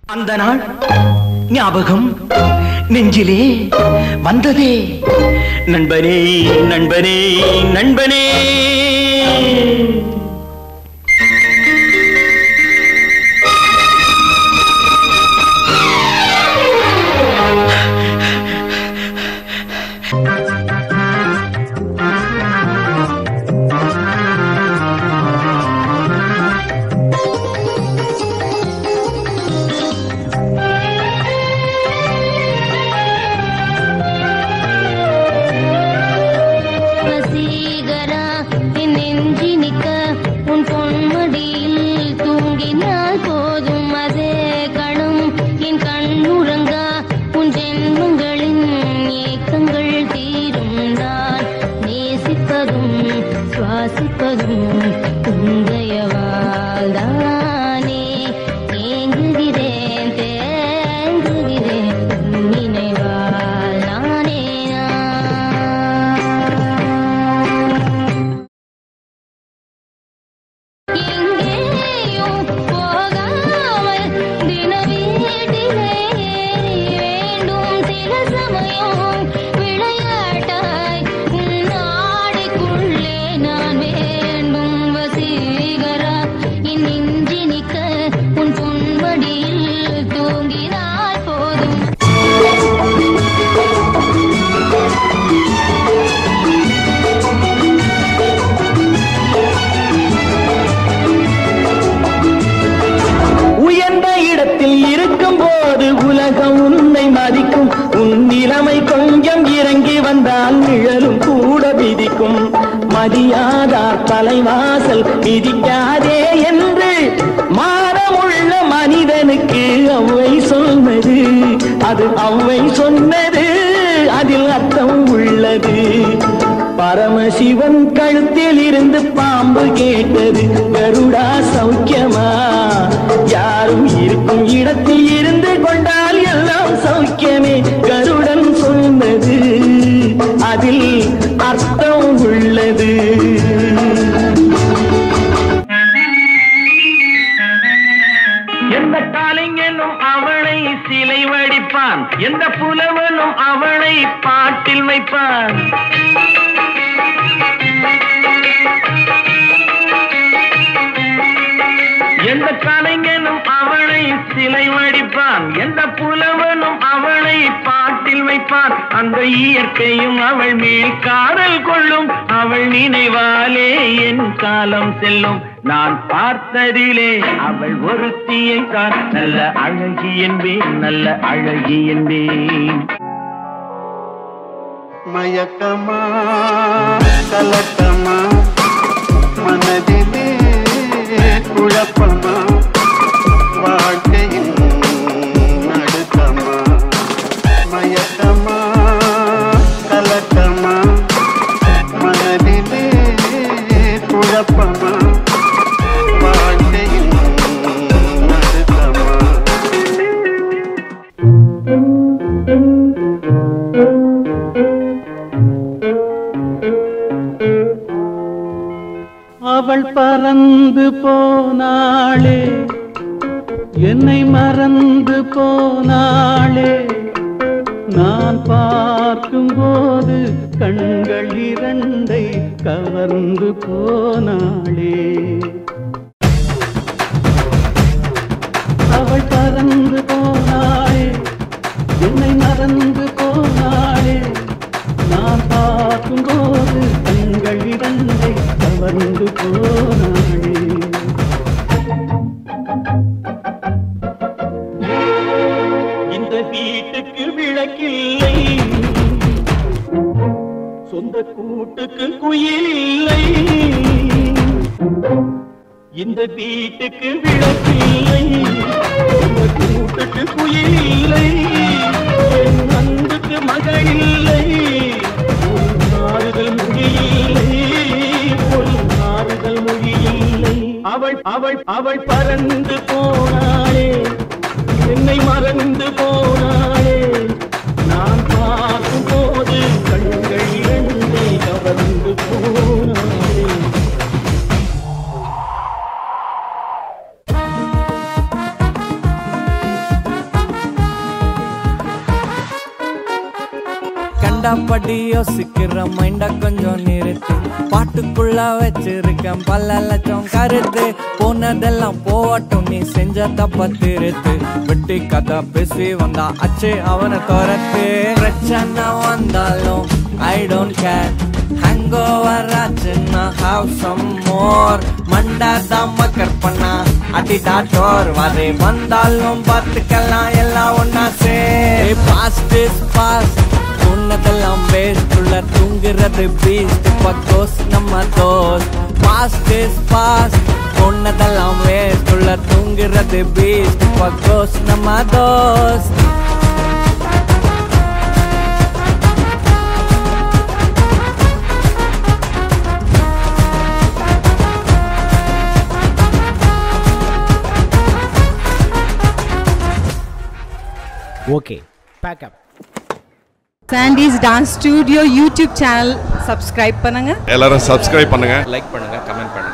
அந்த நாள் ஞாபகம் நெஞ்சிலே வந்ததே நண்பனே நண்பனே நண்பனே வசீகரா என் நெஞ்சினிக்க உன் பொன்மடியில் தூங்கினால் போதும் அதே கணம் என் கண்ணுறங்கா உன் ஜென்மங்களின் ஏக்கங்கள் தீரும் நான் நேசிப்பதும் சுவாசிப்பதும் உந்தையவால் தானே ஏங்குகிறேன் தேங்குகிறேன் உன் நினைவால் நானே நான் எங்கேயும் போகாமல் தின வீட்டிலே வேண்டும் சில சமயம் விளையாட்டாய் உன் நாடைக்குள்ளே நான் வேண்டும் வசீகரா என் நெஞ்சினிக்க உன் பொன்மடியில் தூங்கினால் போதும் உயர்ந்த இடத்தில் இருக்கும் போது உலகம் உன்னை மதிக்கும் உன் நிலைமை கொஞ்சம் இறங்கி வந்தால் நிழலும் கூட விதிக்கும் மதியாதார் தலைவாசல் மிதிக்காதே என்று மானமுள்ள மனிதனுக்கு அவ்வை சொன்னது அது அவ்வை சொன்னது அதில் அர்த்தம் உள்ளது பரமசிவன் கழுத்தில் இருந்து பாம்பு கேட்டது கருடா சௌக்கியமா யாரும் இருக்கும் இடத்தில் இருந்து கொண்டால் எல்லாம் சௌக்கியமே கருடன் சொன்னது அதில் அர்த்தம் உள்ளது எந்த காலிங்கனும் அவளை சிலை வடிப்பான் எந்த புலவனும் அவளை பாட்டில் வைப்பான் எந்த கலைஞனும் அவளை சிலை வடிப்பான் எந்த புலவனும் அவளை பாட்டில் வைப்பான் அந்த இயற்கையும் அவள் மேல் காதல் கொள்ளும் அவள் நினைவாலே என் காலம் செல்லும் நான் பார்த்ததிலே அவள் ஒருத்தியை தான் நல்ல அழகி என்பேன் நல்ல அழகி என்பேன் மயக்கமா கலக்கமா மனதிலே குழப்பமா வாழ்க்கையில் நடுக்கமா மயக்கமா கலக்கமா மனதிலே குழப்பமா வாழ்க்கையில் நடுக்கமா அவள் பறந்து போனாளே என்னை மறந்து போனாளே நான் பார்க்கும்போது கண்கள் இரண்டை கவர்ந்து போனாளே அவள் பறந்து போனாளே என்னை மறந்து போனாளே நான் பார்க்கும்போது கண்கள் இரண்டை கவர்ந்து போனாளே இந்த வீட்டுக்கு விளக்கில்லை சொந்த கூட்டுக்கு குயில் இல்லை இந்த வீட்டுக்கு விளக்கில்லை சொந்த கூட்டுக்கு குயில் இல்லை என் அன்புக்கு மகள் இல்லை ஒரு மாறுதல் மொழி இல்லை ஒரு மாறுதல் மொழி இல்லை அவள் அவள் அவள் பறந்து போனாளே என்னை மறந்து போனாளே நான் பார்க்கும் போது கண்கள் இரண்டை கவர்ந்து போனாளே கண்டபடி யோசிக்கிற மைண்ட கொஞ்சம் நிறுத்து பாட்டுக்குள்ள வச்சிருக்கேன் பல லட்சம் கருத்து போனதெல்லாம் போகட்டும் நீ செஞ்ச தப்ப திருத்து வெட்டி கதை பேசி வந்தா அச்சு அவனை துரத்து பிரச்சனை வந்தாலும் I don't care hangover ஆச்சுன்னா ஹாவ் சம் மோர் மண்டா தான் மக்கர் பண்ணா அடிடா டோர் வரை வந்தாலும் பார்த்துக்கலாம் எல்லாம் ஒன்னா சே பாஸ்ட் இஸ் பாஸ்ட் உன்னதெல்லாம் வேஸ்ட் உள்ள தூங்குறது பீஸ்ட் பக்கோஸ் நம்ம தோஸ் பாஸ்ட் இஸ் பாஸ்ட் உன்னதெல்லாம் வேஸ்ட் உள்ள தூங்குறது பீஸ்ட் பக்கோஸ் நம்ம தோஸ் okay pack up Sandy's dance studio YouTube channel subscribe பண்ணுங்க எல்லாரும் சப்ஸ்கிரைப் பண்ணுங்க லைக் பண்ணுங்க கமெண்ட் பண்ணுங்க